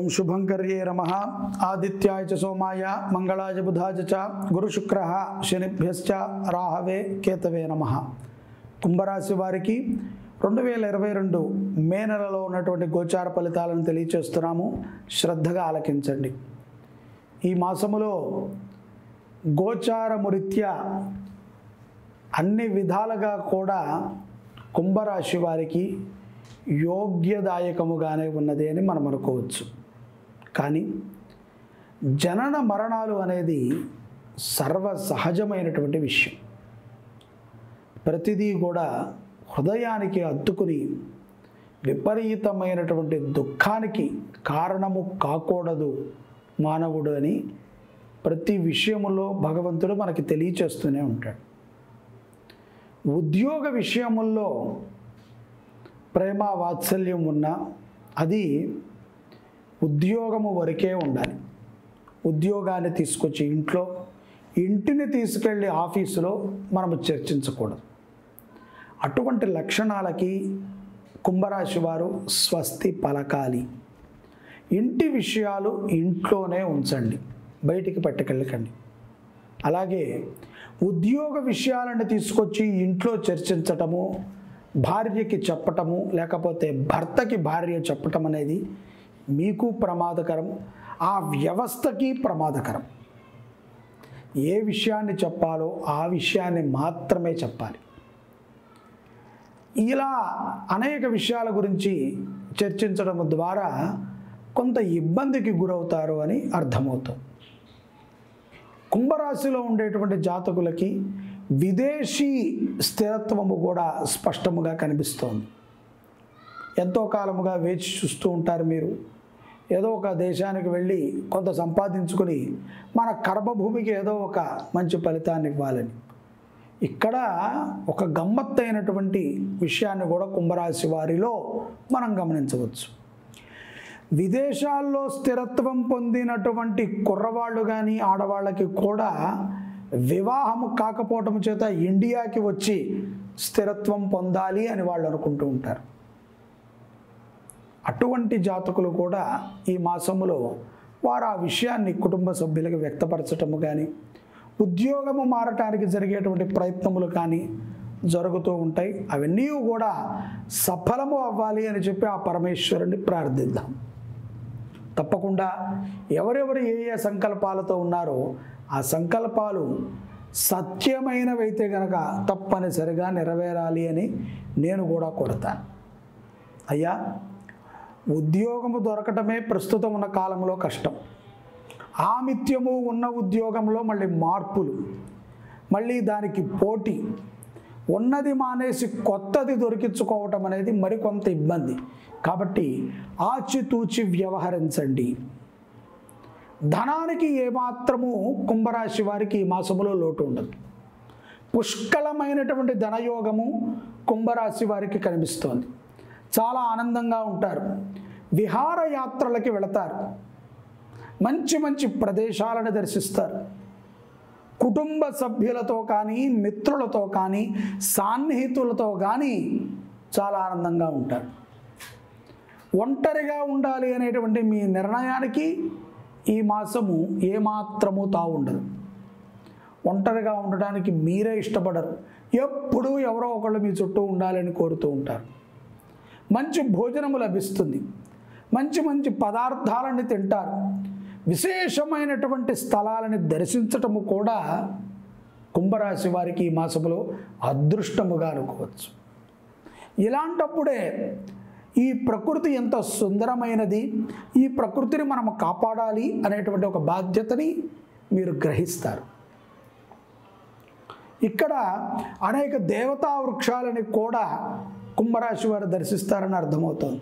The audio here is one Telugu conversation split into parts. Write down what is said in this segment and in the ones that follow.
ఓం శుభంకర్యే నమ ఆదిత్యాయ చ సోమాయ మంగళాయ బుధాయ చ గురుశుక్ర శనిభ్యశ్చ రాహవే కేతవే నమ కుంభరాశి వారికి రెండు వేల ఇరవై రెండు మే నెలలో ఉన్నటువంటి గోచార ఫలితాలను తెలియచేస్తున్నాము శ్రద్ధగా ఆలకించండి ఈ మాసములో గోచారము రీత్యా అన్ని విధాలుగా కూడా కుంభరాశి వారికి యోగ్యదాయకముగానే ఉన్నది అని మనం అనుకోవచ్చు కానీ జనన మరణాలు అనేది సర్వ సహజమైనటువంటి విషయం ప్రతిదీ కూడా హృదయానికి అత్తుకుని విపరీతమైనటువంటి దుఃఖానికి కారణము కాకూడదు మానవుడు అని ప్రతి విషయములో భగవంతుడు మనకి తెలియచేస్తూనే ఉంటాడు ఉద్యోగ విషయముల్లో ప్రేమ వాత్సల్యం ఉన్నా అది ఉద్యోగము వరకే ఉండాలి ఉద్యోగాన్ని తీసుకొచ్చి ఇంట్లో ఇంటిని తీసుకెళ్ళి ఆఫీసులో మనము చర్చించకూడదు అటువంటి లక్షణాలకి కుంభరాశి వారు స్వస్తి పలకాలి ఇంటి విషయాలు ఇంట్లోనే ఉంచండి బయటికి పట్టుకెళ్ళకండి అలాగే ఉద్యోగ విషయాలను తీసుకొచ్చి ఇంట్లో చర్చించటము భార్యకి చెప్పటము లేకపోతే భర్తకి భార్య చెప్పటం అనేది మీకు ప్రమాదకరం ఆ వ్యవస్థకి ప్రమాదకరం ఏ విషయాన్ని చెప్పాలో ఆ విషయాన్ని మాత్రమే చెప్పాలి ఇలా అనేక విషయాల గురించి చర్చించడం ద్వారా కొంత ఇబ్బందికి గురవుతారు అని అర్థమవుతుంది కుంభరాశిలో ఉండేటువంటి జాతకులకి విదేశీ స్థిరత్వము కూడా స్పష్టముగా కనిపిస్తోంది ఎంతో కాలముగా వేచి చూస్తూ ఉంటారు మీరు ఏదో ఒక దేశానికి వెళ్ళి కొంత సంపాదించుకుని మన కర్మభూమికి ఏదో ఒక మంచి ఫలితాన్ని ఇవ్వాలని ఇక్కడ ఒక గమ్మత్తైనటువంటి విషయాన్ని కూడా కుంభరాశి వారిలో మనం గమనించవచ్చు విదేశాల్లో స్థిరత్వం పొందినటువంటి కుర్రవాళ్ళు కానీ ఆడవాళ్ళకి కూడా వివాహము కాకపోవటం చేత ఇండియాకి వచ్చి స్థిరత్వం పొందాలి అని వాళ్ళు అనుకుంటూ ఉంటారు అటువంటి జాతకులు కూడా ఈ మాసములో వారు ఆ విషయాన్ని కుటుంబ సభ్యులకు వ్యక్తపరచటము కానీ ఉద్యోగము మారటానికి జరిగేటువంటి ప్రయత్నములు కానీ జరుగుతూ ఉంటాయి అవన్నీ కూడా సఫలము అవ్వాలి అని చెప్పి ఆ పరమేశ్వరుని ప్రార్థిద్దాం తప్పకుండా ఎవరెవరు ఏ ఏ సంకల్పాలతో ఉన్నారో ఆ సంకల్పాలు సత్యమైనవైతే గనక తప్పనిసరిగా నెరవేరాలి అని నేను కూడా కొడతాను అయ్యా ఉద్యోగము దొరకటమే ప్రస్తుతం ఉన్న కాలంలో కష్టం ఆమిత్యము ఉన్న ఉద్యోగంలో మళ్ళీ మార్పులు మళ్ళీ దానికి పోటీ ఉన్నది మానేసి కొత్తది దొరికించుకోవటం అనేది మరికొంత ఇబ్బంది కాబట్టి ఆచితూచి వ్యవహరించండి ధనానికి ఏమాత్రము కుంభరాశి వారికి ఈ మాసములో లోటు ఉండదు పుష్కలమైనటువంటి ధనయోగము కుంభరాశి వారికి కనిపిస్తోంది చాలా ఆనందంగా ఉంటారు విహారయాత్రలకి వెళతారు మంచి మంచి ప్రదేశాలను దర్శిస్తారు కుటుంబ సభ్యులతో కానీ మిత్రులతో కానీ సాన్నిహితులతో కానీ చాలా ఆనందంగా ఉంటారు ఒంటరిగా ఉండాలి అనేటువంటి మీ నిర్ణయానికి ఈ మాసము ఏమాత్రము తావుండదు ఒంటరిగా ఉండడానికి మీరే ఇష్టపడరు ఎప్పుడూ ఎవరో ఒకళ్ళు మీ చుట్టూ ఉండాలని కోరుతూ ఉంటారు మంచి భోజనము లభిస్తుంది మంచి మంచి పదార్థాలని తింటారు విశేషమైనటువంటి స్థలాలని దర్శించటము కూడా కుంభరాశి వారికి ఈ మాసములో అదృష్టముగా అనుకోవచ్చు ఇలాంటప్పుడే ఈ ప్రకృతి ఎంత సుందరమైనది ఈ ప్రకృతిని మనం కాపాడాలి అనేటువంటి ఒక బాధ్యతని మీరు గ్రహిస్తారు ఇక్కడ అనేక దేవతా వృక్షాలని కూడా కుంభరాశి వారు దర్శిస్తారని అర్థమవుతుంది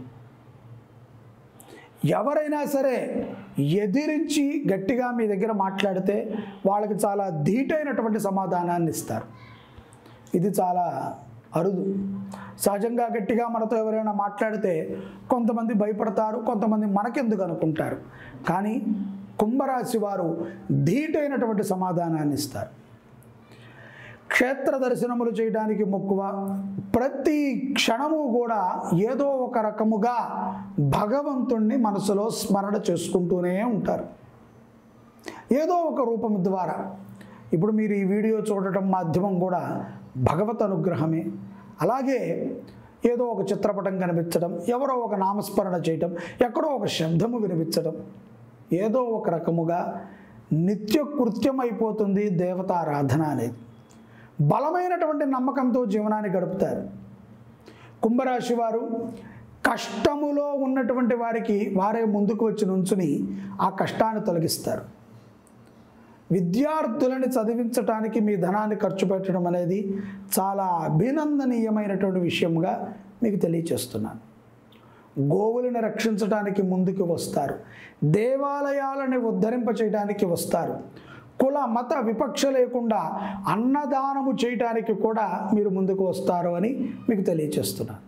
ఎవరైనా సరే ఎదిరించి గట్టిగా మీ దగ్గర మాట్లాడితే వాళ్ళకి చాలా ధీటైనటువంటి సమాధానాన్ని ఇస్తారు ఇది చాలా అరుదు సహజంగా గట్టిగా మనతో ఎవరైనా మాట్లాడితే కొంతమంది భయపడతారు కొంతమంది మనకెందుకు అనుకుంటారు కానీ కుంభరాశి వారు ధీటైనటువంటి సమాధానాన్ని ఇస్తారు క్షేత్ర దర్శనములు చేయడానికి మక్కువ ప్రతి క్షణము కూడా ఏదో ఒక రకముగా భగవంతుణ్ణి మనసులో స్మరణ చేసుకుంటూనే ఉంటారు ఏదో ఒక రూపం ద్వారా ఇప్పుడు మీరు ఈ వీడియో చూడటం మాధ్యమం కూడా భగవత్ అనుగ్రహమే అలాగే ఏదో ఒక చిత్రపటం కనిపించడం ఎవరో ఒక నామస్మరణ చేయటం ఎక్కడో ఒక శబ్దము వినిపించడం ఏదో ఒక రకముగా నిత్య కృత్యం అయిపోతుంది దేవతారాధన అనేది బలమైనటువంటి నమ్మకంతో జీవనాన్ని గడుపుతారు కుంభరాశి వారు కష్టములో ఉన్నటువంటి వారికి వారే ముందుకు వచ్చి నుంచుని ఆ కష్టాన్ని తొలగిస్తారు విద్యార్థులని చదివించటానికి మీ ధనాన్ని ఖర్చు పెట్టడం అనేది చాలా అభినందనీయమైనటువంటి విషయంగా మీకు తెలియచేస్తున్నాను గోవులను రక్షించడానికి ముందుకు వస్తారు దేవాలయాలని ఉద్ధరింప చేయడానికి వస్తారు కుల మత విపక్ష లేకుండా అన్నదానము చేయటానికి కూడా మీరు ముందుకు వస్తారు అని మీకు తెలియచేస్తున్నాను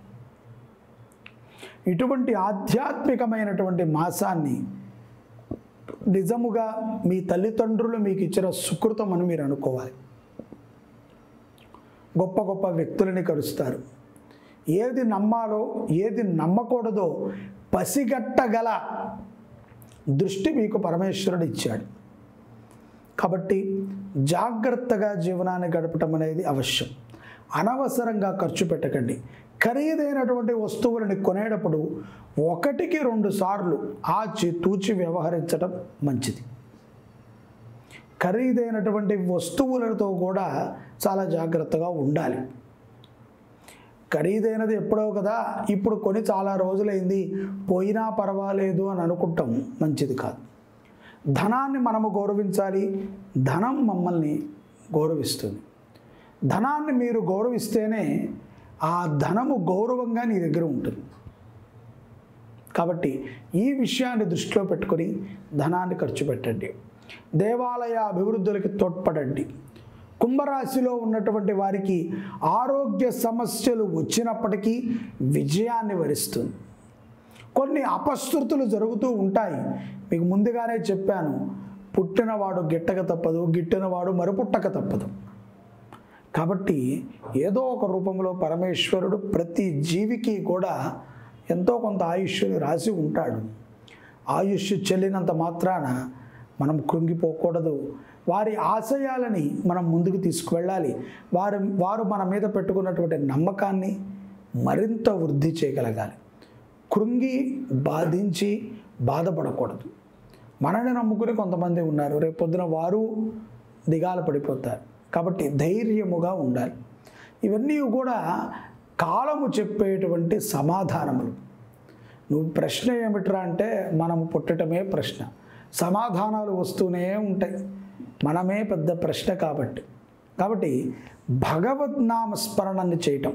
ఇటువంటి ఆధ్యాత్మికమైనటువంటి మాసాన్ని నిజముగా మీ తల్లిదండ్రులు మీకు ఇచ్చిన సుకృతం అని మీరు అనుకోవాలి గొప్ప గొప్ప వ్యక్తులని కలుస్తారు ఏది నమ్మాలో ఏది నమ్మకూడదో పసిగట్టగల దృష్టి మీకు పరమేశ్వరుడు ఇచ్చాడు కాబట్టి జాగ్రత్తగా జీవనాన్ని గడపటం అనేది అవశ్యం అనవసరంగా ఖర్చు పెట్టకండి ఖరీదైనటువంటి వస్తువులని కొనేటప్పుడు ఒకటికి రెండు సార్లు ఆచి తూచి వ్యవహరించడం మంచిది ఖరీదైనటువంటి వస్తువులతో కూడా చాలా జాగ్రత్తగా ఉండాలి ఖరీదైనది ఎప్పుడో కదా ఇప్పుడు కొని చాలా రోజులైంది పోయినా పర్వాలేదు అని అనుకుంటాం మంచిది కాదు ధనాన్ని మనము గౌరవించాలి ధనం మమ్మల్ని గౌరవిస్తుంది ధనాన్ని మీరు గౌరవిస్తేనే ఆ ధనము గౌరవంగా నీ దగ్గర ఉంటుంది కాబట్టి ఈ విషయాన్ని దృష్టిలో పెట్టుకొని ధనాన్ని ఖర్చు పెట్టండి దేవాలయ అభివృద్ధులకి తోడ్పడండి కుంభరాశిలో ఉన్నటువంటి వారికి ఆరోగ్య సమస్యలు వచ్చినప్పటికీ విజయాన్ని వరిస్తుంది కొన్ని అపశృతులు జరుగుతూ ఉంటాయి మీకు ముందుగానే చెప్పాను పుట్టినవాడు గిట్టక తప్పదు గిట్టినవాడు మరుపుట్టక తప్పదు కాబట్టి ఏదో ఒక రూపంలో పరమేశ్వరుడు ప్రతి జీవికి కూడా ఎంతో కొంత ఆయుష్ని రాసి ఉంటాడు ఆయుష్ చెల్లినంత మాత్రాన మనం కృంగిపోకూడదు వారి ఆశయాలని మనం ముందుకు తీసుకువెళ్ళాలి వారు వారు మన మీద పెట్టుకున్నటువంటి నమ్మకాన్ని మరింత వృద్ధి చేయగలగాలి కృంగి బాధించి బాధపడకూడదు మనని నమ్ముకుని కొంతమంది ఉన్నారు రేపొద్దున వారు దిగాల పడిపోతారు కాబట్టి ధైర్యముగా ఉండాలి ఇవన్నీ కూడా కాలము చెప్పేటువంటి సమాధానములు నువ్వు ప్రశ్న ఏమిట్రా అంటే మనము పుట్టటమే ప్రశ్న సమాధానాలు వస్తూనే ఉంటాయి మనమే పెద్ద ప్రశ్న కాబట్టి కాబట్టి భగవద్నామ స్మరణని చేయటం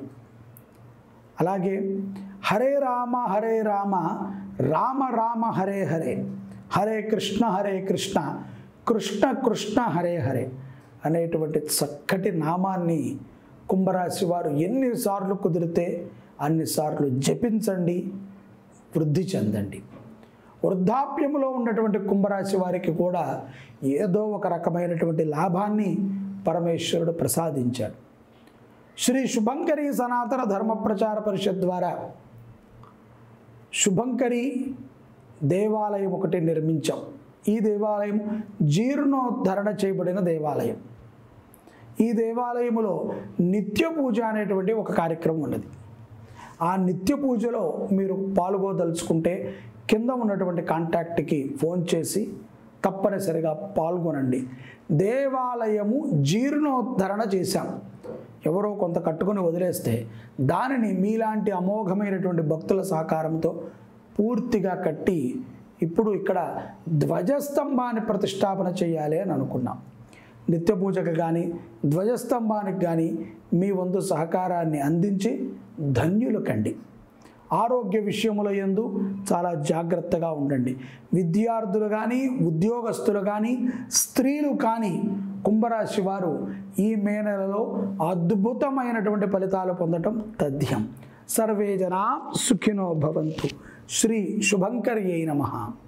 అలాగే హరే రామ హరే రామ రామ రామ హరే హరే హరే కృష్ణ హరే కృష్ణ కృష్ణ కృష్ణ హరే హరే అనేటువంటి చక్కటి నామాన్ని కుంభరాశి వారు ఎన్నిసార్లు కుదిరితే అన్నిసార్లు జపించండి వృద్ధి చెందండి వృద్ధాప్యములో ఉన్నటువంటి కుంభరాశి వారికి కూడా ఏదో ఒక రకమైనటువంటి లాభాన్ని పరమేశ్వరుడు ప్రసాదించాడు శ్రీ శుభంకరి సనాతన ధర్మ ప్రచార పరిషత్ ద్వారా శుభంకరి దేవాలయం ఒకటి నిర్మించాం ఈ దేవాలయం జీర్ణోద్ధరణ చేయబడిన దేవాలయం ఈ దేవాలయములో నిత్య పూజ అనేటువంటి ఒక కార్యక్రమం ఉన్నది ఆ నిత్య పూజలో మీరు పాల్గొదలుచుకుంటే కింద ఉన్నటువంటి కాంటాక్ట్కి ఫోన్ చేసి తప్పనిసరిగా పాల్గొనండి దేవాలయము జీర్ణోద్ధరణ చేశాం ఎవరో కొంత కట్టుకొని వదిలేస్తే దానిని మీలాంటి అమోఘమైనటువంటి భక్తుల సహకారంతో పూర్తిగా కట్టి ఇప్పుడు ఇక్కడ ధ్వజస్తంభాన్ని ప్రతిష్టాపన చేయాలి అని అనుకున్నాం నిత్య పూజకు కానీ ధ్వజస్తంభానికి కానీ మీ వంతు సహకారాన్ని అందించి ధన్యులు కండి ఆరోగ్య విషయముల యందు చాలా జాగ్రత్తగా ఉండండి విద్యార్థులు కానీ ఉద్యోగస్తులు కానీ స్త్రీలు కానీ కుంభరాశి వారు ఈ మే నెలలో అద్భుతమైనటువంటి ఫలితాలు పొందటం తథ్యం సర్వే జనా సుఖినో భవంతు శ్రీ శుభంకర్యై నమః